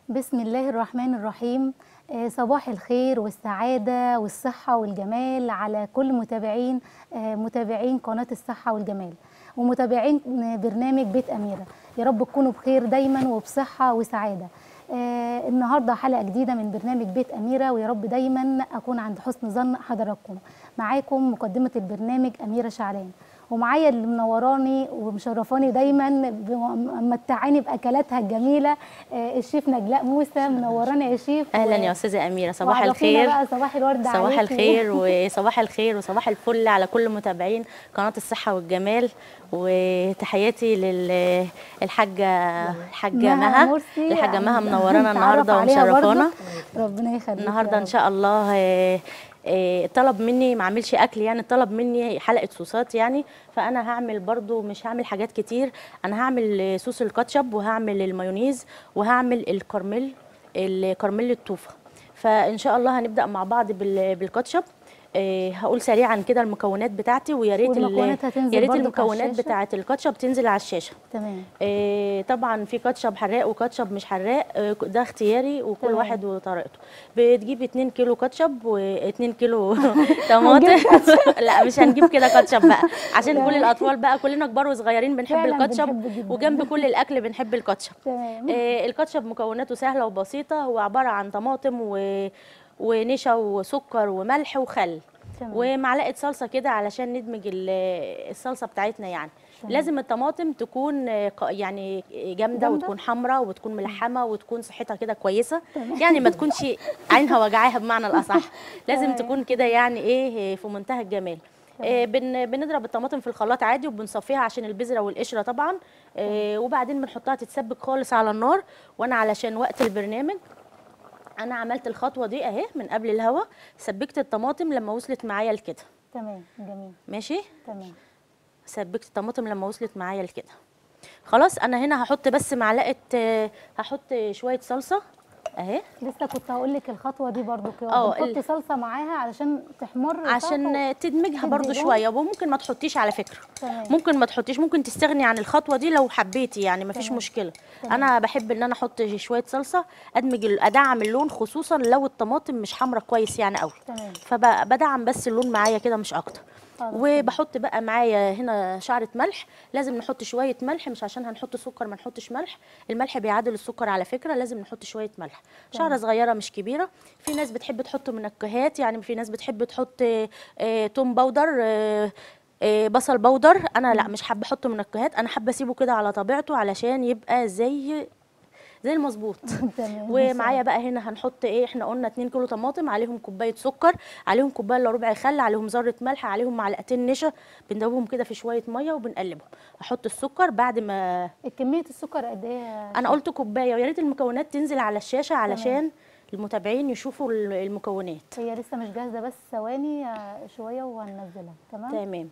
بسم الله الرحمن الرحيم آه، صباح الخير والسعادة والصحة والجمال على كل متابعين آه، متابعين قناة الصحة والجمال ومتابعين برنامج بيت أميرة يا رب تكونوا بخير دايما وبصحة وسعادة آه، النهارده حلقة جديدة من برنامج بيت أميرة ويا رب دايما أكون عند حسن ظن حضراتكم معاكم مقدمة البرنامج أميرة شعلان ومعايا اللي منوراني ومشرفاني دايما ممتعاني باكلاتها الجميله آه، الشيف نجلاء موسى منوراني يا شيف اهلا يا استاذه اميره صباح وعرفينا الخير بقى صباح الورد صباح عليكي. الخير وصباح الخير وصباح الفل على كل متابعين قناه الصحه والجمال وتحياتي للحاجه الحاجه مها مها مرسي. الحاجه مها منورانا نتعرف النهارده عليها برضو. ومشرفانا ربنا يخليك النهارده يا ان رب. شاء الله آه، آه، طلب مني ما اعملش اكل يعني طلب مني حلقه صوصات يعني فانا هعمل برضو مش هعمل حاجات كتير انا هعمل آه، صوص الكاتشب وهعمل المايونيز وهعمل الكرمل الكرمل الطوفه فان شاء الله هنبدا مع بعض بال- بالكاتشب آه، هقول سريعا كده المكونات بتاعتي ويا ريت ال- والمكونات هتنزل يا ريت برضو على المكونات الشاشة. بتاعه الكاتشب تنزل على الشاشه تمام إيه طبعا في كاتشب حراق وكاتشب مش حراق إيه ده اختياري وكل تمام. واحد وطريقته بتجيب 2 كيلو كاتشب و2 كيلو طماطم لا مش هنجيب كده كاتشب بقى عشان كل تمام. الاطفال بقى كلنا كبار وصغيرين بنحب فعلاً الكاتشب بنحبه جداً. وجنب كل الاكل بنحب الكاتشب تمام إيه الكاتشب مكوناته سهله وبسيطه هو عباره عن طماطم و ونشا وسكر وملح وخل تمام. ومعلقه صلصه كده علشان ندمج ال- الصلصه بتاعتنا يعني تمام. لازم الطماطم تكون آه، ق- يعني جامده جامدة؟ وتكون حمراء وتكون ملحمه وتكون صحتها كده كويسه تمام. يعني ما تكونش عينها وجعاها بمعنى الاصح لازم تمام. تكون كده يعني ايه في منتهى الجمال آه، بن بنضرب الطماطم في الخلاط عادي وبنصفيها عشان البذره والقشره طبعا آه، وبعدين بنحطها تتسبك خالص على النار وانا علشان وقت البرنامج انا عملت الخطوه دي اهي من قبل الهوا سبكت الطماطم لما وصلت معايا لكده تمام جميل ماشي تمام سبكت الطماطم لما وصلت معايا لكده خلاص انا هنا هحط بس معلقه آه، هحط شويه صلصه اهي لسه كنت هقول لك الخطوه دي برضو كده اه، بنحط ال- صلصه معاها علشان تحمر صح؟ عشان آه، تدمجها تدي برضو لون. شويه وممكن ما تحطيش على فكره تمام. ممكن ما تحطيش ممكن تستغني عن الخطوه دي لو حبيتي يعني ما فيش تمام. مشكله تمام. انا بحب ان انا احط شويه صلصه ادمج ال- ادعم اللون خصوصا لو الطماطم مش حمرا كويس يعني قوي تمام فبدعم بس اللون معايا كده مش اكتر خلاص وبحط بقى معايا هنا شعرة ملح لازم نحط شوية ملح مش عشان هنحط سكر ما نحطش ملح الملح بيعادل السكر على فكرة لازم نحط شوية ملح شعرة صغيرة مش كبيرة في ناس بتحب تحط منكهات يعني في ناس بتحب تحط آه، آه، توم باودر آه، آه، بصل بودر انا لا مش حابه احط منكهات انا حابه اسيبه كده على طبيعته علشان يبقى زي زي المظبوط تمام ومعايا بقى هنا هنحط ايه احنا قلنا 2 كيلو طماطم عليهم كوبايه سكر عليهم كوبايه الا ربع خل عليهم ذره ملح عليهم معلقتين نشا بندوبهم كده في شويه ميه وبنقلبهم احط السكر بعد ما كميه السكر قد ايه يا انا قلت كوبايه ويا ريت المكونات تنزل على الشاشه علشان المتابعين يشوفوا ال- المكونات هي لسه مش جاهزه بس ثواني آه، شويه وهننزلها تمام تمام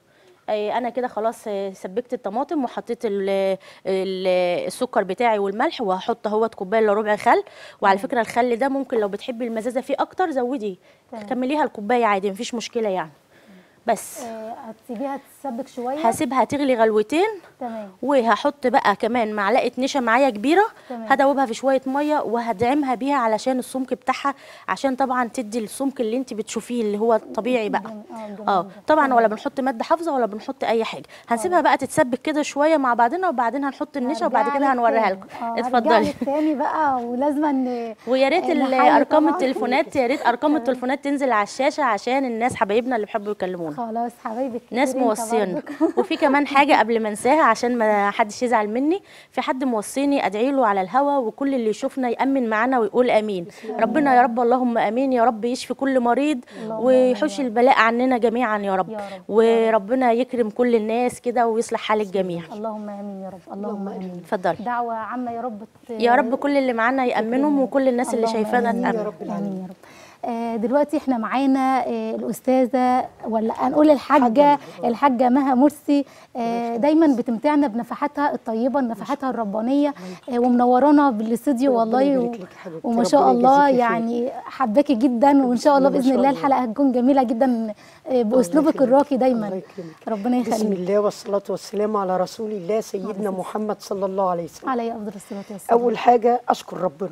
أي انا كده خلاص آه، سبكت الطماطم وحطيت ال- ال- السكر بتاعي والملح وهحط اهوت كوبايه الا ربع خل وعلى فكره الخل ده ممكن لو بتحبي المزازه فيه اكتر زودي تمام. كمليها الكوبايه عادي مفيش مشكله يعني بس آه، هتسيبيها تتسبك شويه هسيبها تغلي غلوتين تمام وهحط بقى كمان معلقه نشا معايا كبيره تمام. هدوبها في شويه ميه وهدعمها بيها علشان السمك بتاعها عشان طبعا تدي السمك اللي انت بتشوفيه اللي هو الطبيعي بقى جميل. اه جميل اه ده. طبعا تمام. ولا بنحط ماده حافظه ولا بنحط اي حاجه هنسيبها بقى تتسبك كده شويه مع بعضنا وبعدين هنحط النشا وبعد هرجع كده لك هنوريها تاني. لكم اه هرجع اتفضلي لك تاني بقى ولازم ان ويا ريت ال- نحيي ارقام طبعاً. التليفونات يا ريت ارقام التليفونات تنزل على الشاشه عشان الناس حبايبنا اللي بيحبوا يكلمونا خلاص حبايبي كتير ناس انت موصينا برضك. وفي كمان حاجه قبل ما انساها عشان ما حدش يزعل مني في حد موصيني ادعي له على الهوا وكل اللي يشوفنا يامن معانا ويقول امين ربنا يا رب اللهم امين يا رب يشفي كل مريض اللهم ويحوش آمين. البلاء عننا جميعا يا رب يا رب. وربنا يكرم كل الناس كده ويصلح حال الجميع اللهم امين يا رب اللهم امين اتفضلي دعوه عامه يا رب ت- يا رب كل اللي معانا يامنهم وكل الناس اللي اللهم شايفانا آمين يا تامن رب امين يا رب آه، دلوقتي احنا معانا آه، الاستاذه ولا هنقول الحاجه الحاجه مها مرسي آه، دايما بتمتعنا بنفحاتها الطيبه نفحاتها الربانيه آه، ومنورانا بالاستوديو ربنا والله و- يبارك لك يا حبيبتي، وما شاء ربنا الله يجازيكي خير. يعني حباكي جدا وان شاء الله ما باذن شاء الله الله. الحلقه هتكون جميله جدا آه، باسلوبك يخليك. الراقي الله دايما يكرمك. ربنا بسم يخليك الله والصلاة والسلام على رسول الله سيدنا محمد صلى الله عليه وسلم علي افضل الصلاه والسلام أول حاجة أشكر ربنا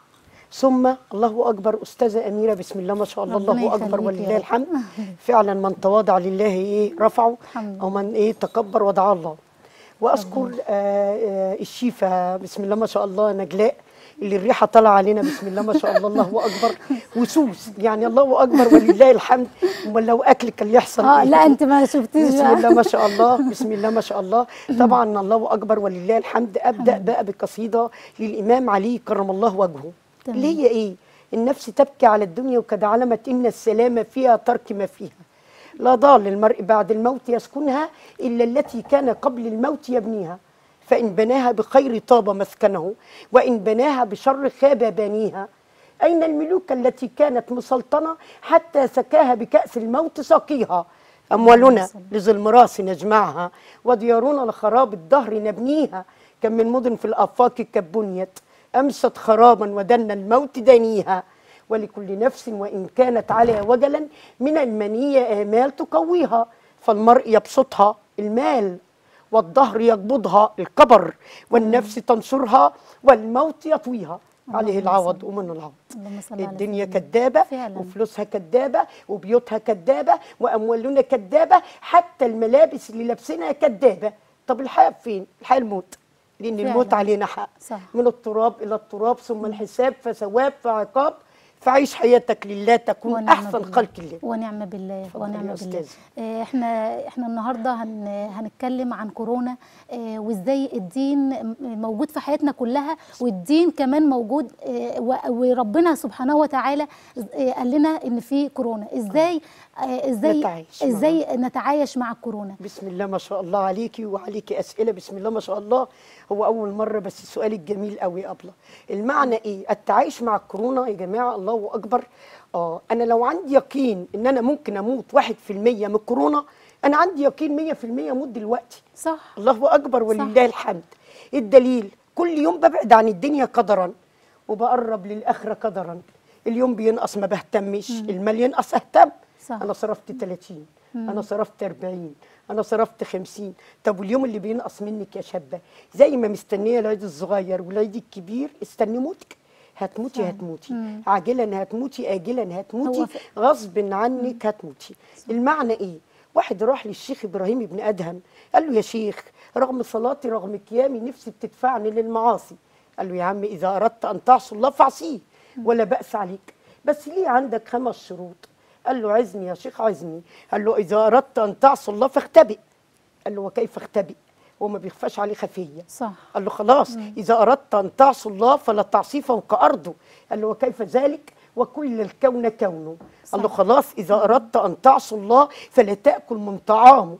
ثم الله أكبر أستاذة أميرة بسم الله ما شاء الله ربنا الله أكبر يخليك يا ولله رب. الحمد فعلا من تواضع لله إيه رفعه الحمد أو من إيه تكبر ودعا الله وأذكر آه آه الشيفة بسم الله ما شاء الله نجلاء اللي الريحة طالعة علينا بسم الله ما شاء الله الله أكبر وسوس يعني الله أكبر ولله الحمد أمال لو أكل كان يحصل اه إيه؟ لا انت ما شفتيش بسم بقى. الله ما شاء الله بسم الله ما شاء الله طبعا الله اكبر ولله الحمد ابدا بقى بقصيده للامام علي كرم الله وجهه تمام. اللي هي ايه النفس تبكي على الدنيا وقد علمت ان السلام فيها ترك ما فيها لا ضال المرء بعد الموت يسكنها الا التي كان قبل الموت يبنيها فان بناها بخير طاب مسكنه وان بناها بشر خاب بانيها أين الملوك التي كانت مسلطنة حتى سكاها بكأس الموت ساقيها أموالنا لظلم راس نجمعها وديارنا لخراب الدهر نبنيها كم من مدن في الآفاق قد بنيت أمست خرابا ودنا الموت دانيها ولكل نفس وإن كانت على وجلا من المنية آمال تقويها فالمرء يبسطها المال والظهر يقبضها الكبر والنفس تنصرها والموت يطويها عليه اللهم العوض صل. ومن العوض اللهم صل على الدنيا سيدنا. كدابة فعلا. وفلوسها كدابة وبيوتها كدابة وأموالنا كدابة حتى الملابس اللي لابسينها كدابة طب الحياة فين؟ الحياة الموت لأن فعلا. الموت علينا حق صح. من التراب إلى التراب ثم الحساب فثواب فعقاب فعيش حياتك لله تكون ونعم أحسن بالله. خلق الله ونعم بالله اتفضلي ونعم يا بالله أستاذة. آه، احنا احنا النهارده هن هنتكلم عن كورونا آه، وازاي الدين م- موجود في حياتنا كلها والدين كمان موجود آه، و- وربنا سبحانه وتعالى آه، قال لنا ان في كورونا ازاي آه، ازاي نتعايش معها. ازاي نتعايش مع الكورونا بسم الله ما شاء الله عليكي وعليكي اسئله بسم الله ما شاء الله هو اول مره بس السؤال الجميل قوي يا ابله المعنى ايه التعايش مع الكورونا يا جماعه الله اكبر اه انا لو عندي يقين ان انا ممكن اموت 1% من الكورونا انا عندي يقين 100% اموت دلوقتي صح الله اكبر ولله الحمد الدليل كل يوم ببعد عن الدنيا قدرا وبقرب للاخره قدرا اليوم بينقص ما بهتمش المال ينقص اهتم صح. انا صرفت 30 انا صرفت 40 انا صرفت 50 طب واليوم اللي بينقص منك يا شابه زي ما مستنيه العيد الصغير والعيد الكبير استني موتك هتموتي هتموتي عاجلا هتموتي اجلا هتموتي هو ف- غصب عنك هتموتي المعنى ايه واحد راح للشيخ ابراهيم ابن ادهم قال له يا شيخ رغم صلاتي رغم قيامي نفسي بتدفعني للمعاصي قال له يا عم اذا اردت ان تعصي الله فاعصيه ولا باس عليك بس ليه عندك خمس شروط قال له عزني يا شيخ عزني قال له اذا اردت ان تعصي الله فاختبئ قال له وكيف اختبئ هو ما بيخفاش عليه خفيه صح قال له خلاص إذا أردت أن تعصوا الله فلا تعصي فوق أرضه قال له وكيف ذلك وكل الكون كونه قال له صح. خلاص إذا أردت أن تعصوا الله فلا تأكل من طعامه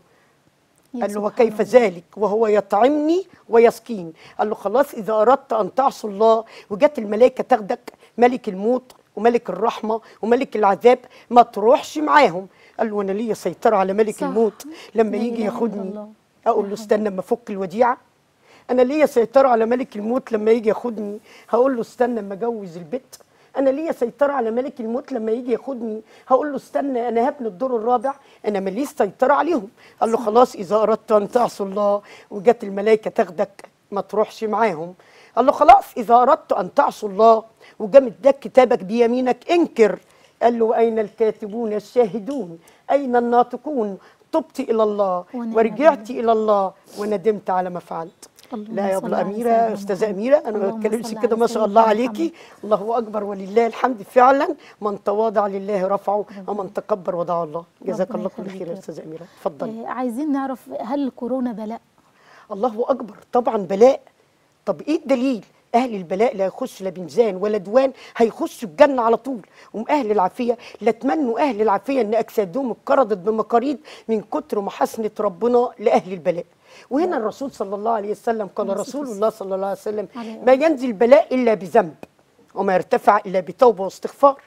يا قال له سبحان وكيف الله. ذلك وهو يطعمني ويسقين قال له خلاص إذا أردت أن تعصوا الله وجت الملائكة تاخدك ملك الموت وملك الرحمة وملك العذاب ما تروحش معاهم قال له أنا ليا سيطرة على ملك صح. الموت لما لا يجي إله إلا ياخدني الله. اقول له استنى اما افك الوديعه انا ليا سيطره على ملك الموت لما يجي ياخدني هقول له استنى اما اجوز البيت انا ليا سيطره على ملك الموت لما يجي ياخدني هقول له استنى انا هبني الدور الرابع انا ماليش سيطره عليهم قال له خلاص اذا اردت ان تعصوا الله وجت الملائكه تاخدك ما تروحش معاهم قال له خلاص اذا اردت ان تعصوا الله وجا مداك كتابك بيمينك انكر قال له اين الكاتبون الشاهدون اين الناطقون تبت الى الله ونعم ورجعت الى الله وندمت على ما فعلت اللهم لا يا صل ابله على اميره سيدنا استاذه محمد. اميره انا ما اللهم بتكلمش صل كده على ما شاء سيدنا الله محمد. عليكي الله اكبر ولله الحمد فعلا من تواضع لله رفعه ومن تكبر وضع الله جزاك ربنا الله كل يخليك خير يا يا رب. استاذه اميره اتفضلي آه، عايزين نعرف هل الكورونا بلاء الله اكبر طبعا بلاء طب ايه الدليل اهل البلاء لا يخش لا بميزان ولا دوان هيخشوا الجنه على طول هم اهل العافيه لا تمنوا اهل العافيه ان اجسادهم اتقرضت بمقاريض من كتر محاسنه ربنا لاهل البلاء وهنا الرسول صلى الله عليه وسلم قال عليه رسول الصلاة الله صلى الله عليه وسلم عليه ما ينزل بلاء الا بذنب وما يرتفع الا بتوبه واستغفار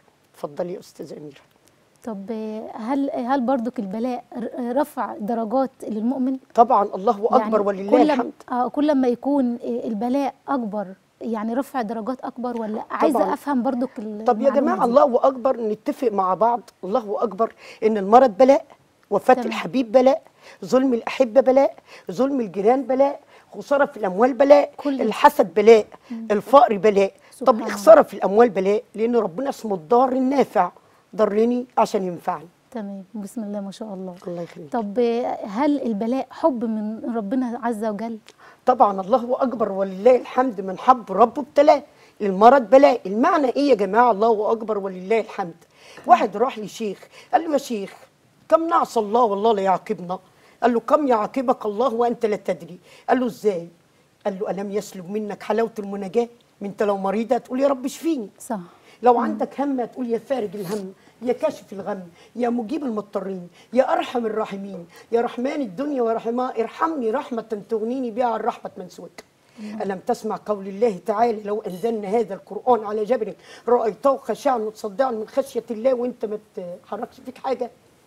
اتفضلي يا استاذه اميره طب آه، هل هل برضك البلاء ر- رفع درجات للمؤمن طبعا الله اكبر ولله كل الحمد اه كل ما يكون آه، البلاء اكبر يعني رفع درجات اكبر ولا عايزه طبعاً. افهم برضك ال- طب يا المعلومة جماعه دي. الله اكبر نتفق مع بعض الله اكبر ان المرض بلاء وفاه تمام. الحبيب بلاء ظلم الاحبه بلاء ظلم الجيران بلاء خساره في الاموال بلاء كل- الحسد بلاء الفقر بلاء طب سبحان الخساره في الاموال بلاء لان ربنا اسمه الضار النافع ضرني عشان ينفعني تمام بسم الله ما شاء الله الله يخليك طب آه، هل البلاء حب من ربنا عز وجل طبعا الله اكبر ولله الحمد من حب ربه ابتلاه المرض بلاء المعنى ايه يا جماعه الله اكبر ولله الحمد واحد راح لشيخ قال له يا شيخ كم نعصى الله والله لا يعاقبنا قال له كم يعاقبك الله وانت لا تدري قال له ازاي قال له الم يسلب منك حلاوه المناجاه من انت لو مريضه تقول يا رب اشفيني صح لو عندك هم هتقول يا فارج الهم يا كاشف الغم يا مجيب المضطرين يا ارحم الراحمين يا رحمن الدنيا ورحمها ارحمني رحمه تغنيني بها عن رحمه من سواك ألم تسمع قول الله تعالى لو أنزلنا هذا القرآن على جبل رأيته خشعا متصدعا من خشية الله وأنت ما تحركش فيك حاجة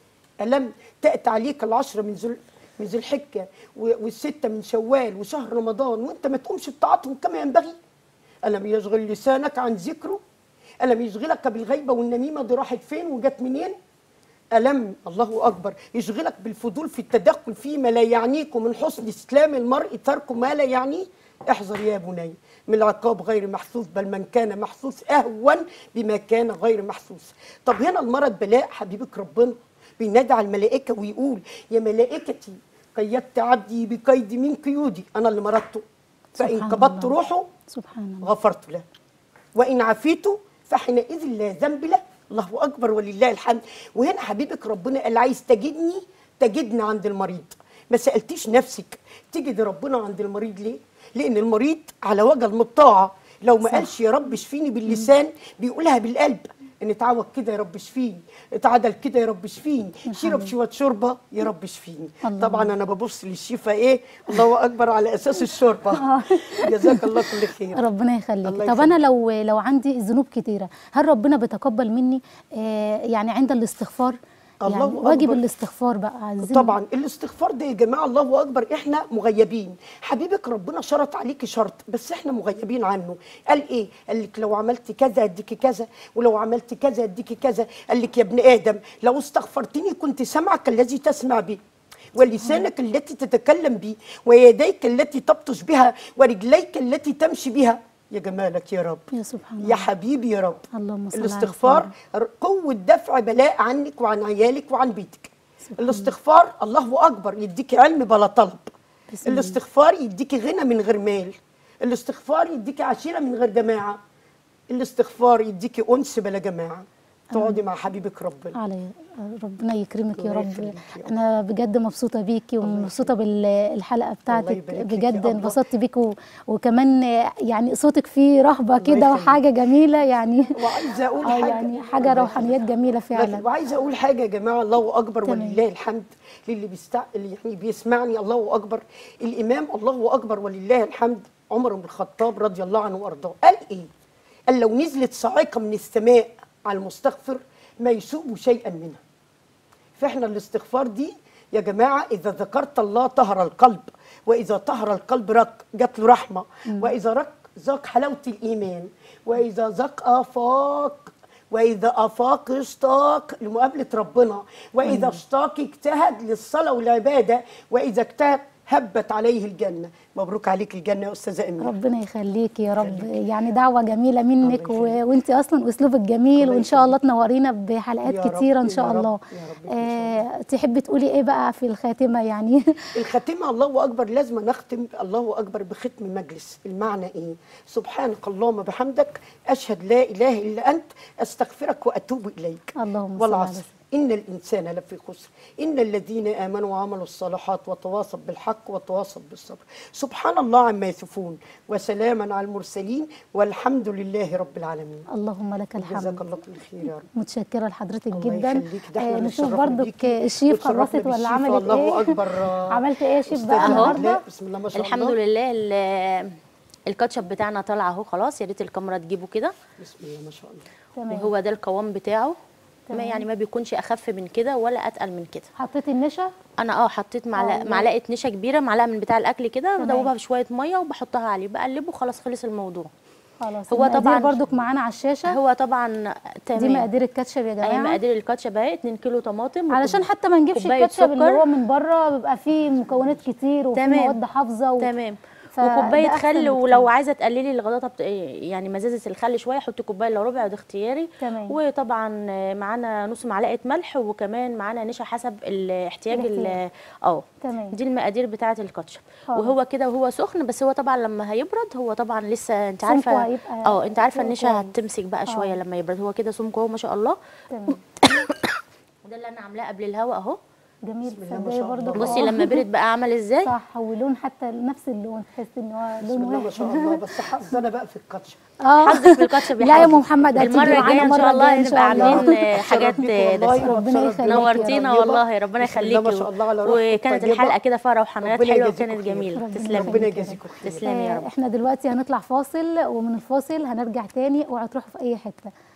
ألم تأتي عليك العشرة من ذو من ذي الحجة و- والستة من شوال وشهر رمضان وأنت ما تقومش بطاعتهم كما ينبغي ألم يشغل لسانك عن ذكره ألم يشغلك بالغيبة والنميمة دي راحت فين وجت منين ألم الله أكبر يشغلك بالفضول في التدخل فيما لا يعنيك ومن حسن إسلام المرء ترك ما لا يعنيه احذر يا بني من العقاب غير محسوس بل من كان محسوس أهون بما كان غير محسوس طب هنا المرض بلاء حبيبك ربنا بينادى على الملائكة ويقول يا ملائكتي قيدت عبدي بقيد من قيودي أنا اللي مرضته فإن سبحان قبضت الله. روحه سبحان الله غفرت له وإن عفيت فحينئذ لا ذنب له الله أكبر ولله الحمد وهنا حبيبك ربنا قال عايز تجدني تجدني عند المريض ما سألتيش نفسك تجد ربنا عند المريض ليه؟ لأن المريض على وجه المطاعة لو ما صح. قالش يا رب اشفيني باللسان بيقولها بالقلب ان اتعود كده يا رب اشفيني اتعدل كده يا رب اشفيني شرب شويه شوربه يا رب اشفيني الله. طبعا انا ببص للشفا ايه الله اكبر على اساس الشوربه جزاك الله كل خير ربنا يخليك الله طب انا لو لو عندي ذنوب كتيره هل ربنا بيتقبل مني آه يعني عند الاستغفار الله يعني واجب أكبر. الاستغفار بقى عايزين طبعا الاستغفار ده يا جماعه الله اكبر احنا مغيبين حبيبك ربنا شرط عليكي شرط بس احنا مغيبين عنه قال ايه قال لك لو عملت كذا اديكي كذا ولو عملت كذا اديكي كذا قال لك يا ابن ادم لو استغفرتني كنت سمعك الذي تسمع به ولسانك التي تتكلم به ويديك التي تبطش بها ورجليك التي تمشي بها يا جمالك يا رب يا سبحان الله يا حبيبي يا رب اللهم صل على الاستغفار قوة دفع بلاء عنك وعن عيالك وعن بيتك الاستغفار الله أكبر يديكي علم بلا طلب بسم الله. الاستغفار يديكي غنى من غير مال الاستغفار يديكي عشيرة من غير جماعة الاستغفار يديكي أنس بلا جماعة تقعدي مع حبيبك ربنا علي ربنا يكرمك يا الله رب يخليك يا رب. انا بجد مبسوطه بيكي ومبسوطه بالحلقه بتاعتك يبارك فيك يا بجد الله. انبسطت بيك و- وكمان يعني صوتك فيه رهبه كده يخليك. وحاجه جميله يعني وعايزة أقول اه حاجة يعني حاجه روحانيات جميله فعلا لكن وعايزه اقول حاجه يا جماعه الله اكبر تمام. ولله الحمد للي بيستع... اللي يعني بيسمعني الله اكبر الامام الله اكبر ولله الحمد عمر بن الخطاب رضي الله عنه وارضاه قال ايه قال لو نزلت صاعقه من السماء على المستغفر ما يسوء شيئا منها فاحنا الاستغفار دي يا جماعه اذا ذكرت الله طهر القلب واذا طهر القلب رق جات له رحمه واذا رق ذاق حلاوه الايمان واذا ذاق افاق واذا افاق اشتاق لمقابله ربنا واذا اشتاق اجتهد للصلاه والعباده واذا اجتهد هبت عليه الجنه مبروك عليك الجنه يا استاذه اميره ربنا يخليك يا رب يعني دعوه جميله منك الله و... يخليك. وانت اصلا اسلوبك جميل الله وان شاء الله يخليك. تنورينا بحلقات يا رب، كتيره ان يا شاء رب، الله يا رب إن شاء آه تحبي تقولي ايه بقى في الخاتمه يعني الخاتمة الله أكبر لازم نختم الله أكبر بختم مجلس المعنى إيه سبحانك اللهم بحمدك أشهد لا إله إلا أنت أستغفرك وأتوب إليك اللهم صل على والعصر سيدنا إن الإنسان لفي خسر إن الذين آمنوا وعملوا الصالحات وتواصوا بالحق وتواصوا بالصبر سبحان الله عما يصفون وسلاما على المرسلين والحمد لله رب العالمين اللهم لك الحمد جزاك الله كل خير يا رب متشكره لحضرتك الله جدا يخليك. ده احنا آه اللي نشوف اتشرفنا برضك بيكي الشيف واتشرفنا خلصت ولا بالشيف. عملت الله ايه أكبر عملت ايه يا شيف أستاذ بقى نهاد. النهارده لا، بسم الله ما شاء الله الحمد لله ال- الكاتشب بتاعنا طالع اهو خلاص يا ريت الكاميرا تجيبه كده بسم الله ما شاء الله تمام وهو ده القوام بتاعه ما تمام. يعني ما بيكونش اخف من كده ولا اتقل من كده حطيتي النشا انا اه حطيت معلقه آه. معلقه نشا كبيره معلقه من بتاع الاكل كده تمام. بدوبها بشويه ميه وبحطها عليه بقلبه خلاص خلص الموضوع خلاص هو المقادير طبعاً- برضك معانا على الشاشه هو طبعا تمام دي مقادير الكاتشب يا اي جماعه مقادير الكاتشب اهي 2 كيلو طماطم علشان وكوب- حتى ما نجيبش كوباية الكاتشب اللي سكر. هو من بره بيبقى فيه مكونات كتير وفيه تمام. مواد حافظه و... تمام فده وكوبايه أحسن خل بكتير. ولو عايزه تقللي الغطا بت... يعني مزازه الخل شويه حطي كوبايه الا ربع ده اختياري تمام. وطبعا معانا نص معلقه ملح وكمان معانا نشا حسب الاحتياج ال- الاحتياج. اه تمام. دي المقادير بتاعه الكاتشب خلاص. وهو كده وهو سخن بس هو طبعا لما هيبرد هو طبعا لسه انت سمكه عارفه هيبقى اه انت عارفه كويس. النشا هتمسك بقى شويه آه. لما يبرد هو كده سمكه اهو ما شاء الله تمام وده اللي انا عاملاه قبل الهوا اهو جميل بسم الله ما تصدقي شاء الله. برضك بصي آه. لما برد بقى عمل ازاي صح ولون حتى نفس اللون تحس ان هو بسم لون الله ما واحد شاء الله بس حظنا بقى في الكاتشب اه حظك في الكاتشب يا لا يا حاج. ام محمد هتيجي المره معانا الجايه ان شاء الله الجاية إن نبقى شاء الله. عاملين آه، حاجات بيكم آه، والله دسمة. ربنا وبشرف يخليك بيكم يا نورتينا طيبة. والله ربنا بسم الله ما يخليكي شاء الله على روحكم وكانت الطيبة. الحلقه كده فيها روحانيات ربنا حلوه يجازيكم وكانت خير. جميله ربنا تسلمي ربنا يخليك. يجازيكم خير تسلمي يا آه، رب احنا دلوقتي هنطلع فاصل ومن الفاصل هنرجع تاني اوعوا تروحوا في اي حته